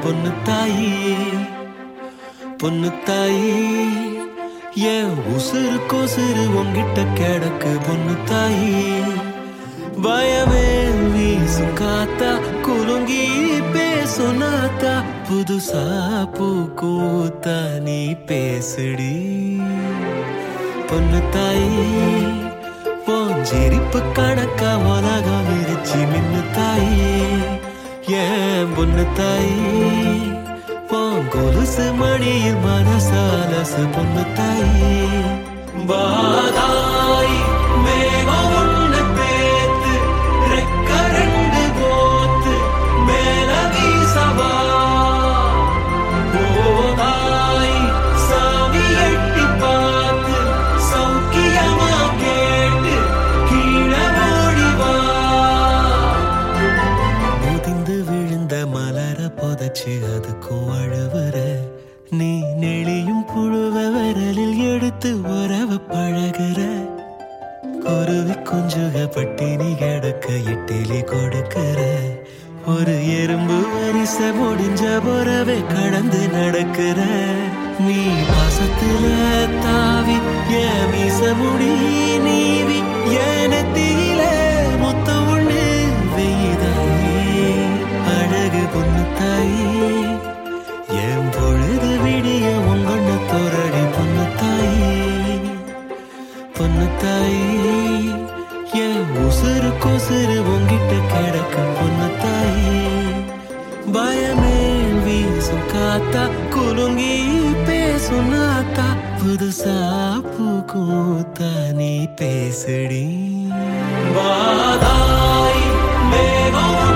பொண்ணு தாயி பொண்ணு தாயி என் உசுறு கொசுறு உங்கிட்ட கிடக்கு பொண்ணு தாயி பயமே வீசும் காத்தா குலுங்கி பேசுனாத்தா புதுசா பூக்கூத்தா நீ பேசுடி பொண்ணு தாயி போஞ்சிரிப்பு கணக்கா உலகம் விரிச்சு மின்னு தாயி ஏன் பொண்ணு தாயி பொங்கொலுசு மணியில் மனசாலசு பொண்ணு தாயி பாதாய் மேகம் ஒண்ணு பேத்து ரெக்க ரெண்டு போத்து மேல வீசவா போதாய் சாமி எட்டி பார்த்து சௌக்கியமா கேட்டு கீழே ஓடி வா முதிந்து விழுந்த மலர புதைச்சு அதுக்கும் அழுவுற நீ நெளியும் புழுவ விரலில் எடுத்து உறவ பழகுற குருவி குஞ்சுக பட்டினி கிடக்க இட்டிலி கொடுக்கிற ஒரு எறும்பு வரிச முடிஞ்ச புறவே கடந்து நடக்கிற நீ பாசத்துல தாவி என் மீச முடி நீவி என் நெத்தியில முத்த ஒண்ணு வெய்தாயே அழகு பொண்ணு தாயி என் பொழுது விடிய உங்கண்ண தோரடி பொண்ணு தாயி பொண்ணு தாயி என் உசுறு கொசுறு உங்கிட்ட கிடக்கு பொண்ணு தாயி பயமே வீசும் காத்தா குலுங்கி பேசும் நாத்தா புதுசா பூக்கூத்தா நீ பேசுடி வாதாய் மேகம்